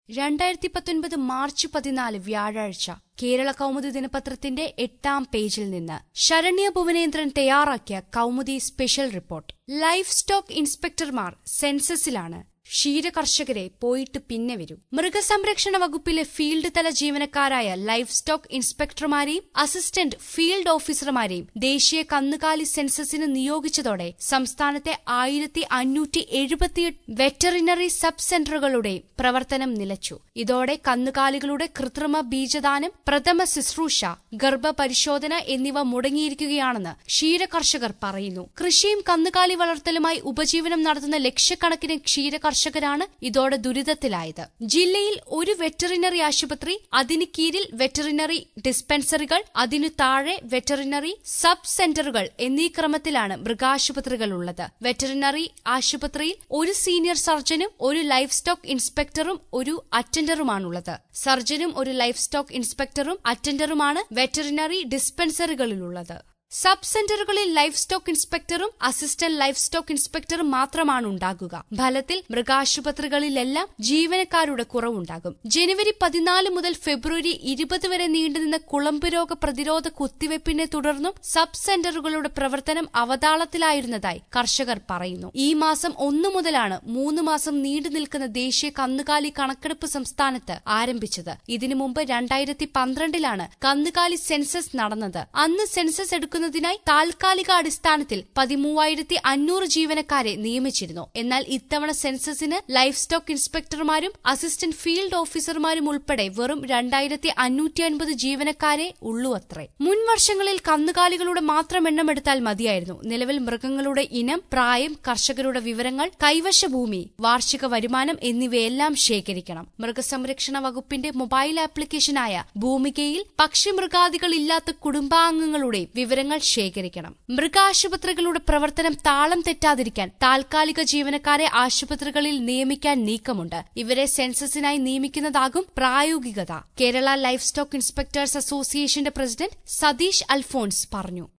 രണ്ടായിരത്തി പത്തൊൻപത് മാർച്ച് പതിനാല് വ്യാഴാഴ്ച കേരള കൗമുദി ദിനപത്രത്തിന്റെ എട്ടാം പേജിൽ നിന്ന് ശരണ്യ ഭുവനേന്ദ്രൻ തയ്യാറാക്കിയ Kaumudi special report livestock ഇൻസ്പെക്ടർമാർ സെൻസസിലാണ് ക്ഷീരകർഷകരെ പോയിട്ട് പിന്നെ വരും മൃഗസംരക്ഷണ വകുപ്പിലെ ഫീൽഡ് തല ജീവനക്കാരായ ലൈഫ് സ്റ്റോക്ക് ഇൻസ്പെക്ടർമാരെയും അസിസ്റ്റന്റ് ഫീൽഡ് ഓഫീസർമാരെയും ദേശീയ കന്നുകാലി സെൻസസിന് നിയോഗിച്ചതോടെ സംസ്ഥാനത്തെ ആയിരത്തി അഞ്ഞൂറ്റി എഴുപത്തിയെട്ട് വെറ്ററിനറി സബ് സെന്ററുകളുടെ പ്രവർത്തനം നിലച്ചു ഇതോടെ കന്നുകാലികളുടെ കൃത്രിമ ബീജദാനം പ്രഥമ ശുശ്രൂഷ ഗർഭപരിശോധന എന്നിവ മുടങ്ങിയിരിക്കുകയാണെന്ന് ക്ഷീരകർഷകർ പറയുന്നു കൃഷിയും കന്നുകാലി വളർത്തലുമായി ഉപജീവനം നടത്തുന്ന ലക്ഷക്കണക്കിന് ക്ഷീരകർഷകരാണ് ഇതോടെ ദുരിതത്തിലായത് ജില്ലയിൽ ഒരു വെറ്ററിനറി ആശുപത്രി അതിന് കീഴിൽ വെറ്ററിനറി ഡിസ്പെൻസറികൾ അതിനു താഴെ വെറ്ററിനറി സബ് സെന്ററുകൾ എന്നീ ക്രമത്തിലാണ് മൃഗാശുപത്രികൾ ഉള്ളത് വെറ്ററിനറി ആശുപത്രിയിൽ ഒരു സീനിയർ സർജനും ഒരു ലൈഫ് സ്റ്റോക്ക് ഇൻസ്പെക്ടറും ഒരു അറ്റൻഡറുമാണുള്ളത് സർജനും ഒരു ലൈഫ് സ്റ്റോക്ക് ഇൻസ്പെക്ടറും അറ്റൻഡറുമാണ് വെറ്ററിനറി ഡിസ്പെൻസറികളിലുള്ളത് സബ് സെന്ററുകളിൽ ലൈഫ് സ്റ്റോക്ക് ഇൻസ്പെക്ടറും അസിസ്റ്റന്റ് ലൈഫ് സ്റ്റോക്ക് ഇൻസ്പെക്ടറും മാത്രമാണ് ഉണ്ടാകുക ഫലത്തിൽ മൃഗാശുപത്രികളിലെല്ലാം ജീവനക്കാരുടെ കുറവുണ്ടാകും ജനുവരി പതിനാല് മുതൽ ഫെബ്രുവരി ഇരുപത് വരെ നീണ്ടുനിന്ന കുളമ്പ് രോഗ പ്രതിരോധ കുത്തിവയ്പ്പിനെ തുടർന്നും സബ് സെന്ററുകളുടെ പ്രവർത്തനം അവതാളത്തിലായിരുന്നതായി കർഷകർ പറയുന്നു ഈ മാസം ഒന്നു മുതലാണ് മൂന്ന് മാസം നീണ്ടു നിൽക്കുന്ന ദേശീയ കന്നുകാലി കണക്കെടുപ്പ് സംസ്ഥാനത്ത് ആരംഭിച്ചത് ഇതിനു മുമ്പ് രണ്ടായിരത്തി പന്ത്രണ്ടിലാണ് കന്നുകാലി സെൻസസ് നടന്നത് അന്ന് സെൻസസ് എടുക്കുന്നതിനായി താൽക്കാലിക അടിസ്ഥാനത്തിൽ പതിമൂവായിരത്തി അഞ്ഞൂറ് ജീവനക്കാരെ നിയമിച്ചിരുന്നു എന്നാൽ ഇത്തവണ സെൻസസിന് ലൈഫ് സ്റ്റോക്ക് ഇൻസ്പെക്ടർമാരും അസിസ്റ്റന്റ് ഫീൽഡ് ഓഫീസർമാരും ഉൾപ്പെടെ വെറും രണ്ടായിരത്തി അഞ്ഞൂറ്റി അൻപത് ജീവനക്കാരെ ഉള്ളൂ അത്രേ മുൻ വർഷങ്ങളിൽ കന്നുകാലികളുടെ മാത്രം എണ്ണം എടുത്താൽ മതിയായിരുന്നു നിലവിൽ മൃഗങ്ങളുടെ ഇനം പ്രായം കർഷകരുടെ വിവരങ്ങൾ കൈവശ ഭൂമി വാർഷിക വരുമാനം എന്നിവയെല്ലാം ശേഖരിക്കണം മൃഗസംരക്ഷണ വകുപ്പിന്റെ മൊബൈൽ ആപ്ലിക്കേഷനായ ഭൂമികയിൽ പക്ഷിമൃഗാദികളില്ലാത്ത കുടുംബാംഗങ്ങളുടെ വിവരങ്ങൾ ശേഖരിക്കണം മൃഗാശുപത്രികളുടെ പ്രവർത്തനം താളം തെറ്റാതിരിക്കാൻ താൽക്കാലിക ജീവനക്കാരെ ആശുപത്രികളിൽ നിയമിക്കാൻ നീക്കമുണ്ട് ഇവരെ സെൻസസിനായി നിയമിക്കുന്നതാകും പ്രായോഗികത കേരള ലൈഫ് സ്റ്റോക്ക് ഇൻസ്പെക്ടേഴ്സ് അസോസിയേഷന്റെ പ്രസിഡന്റ് സതീഷ് അൽഫോൺസ് പറഞ്ഞു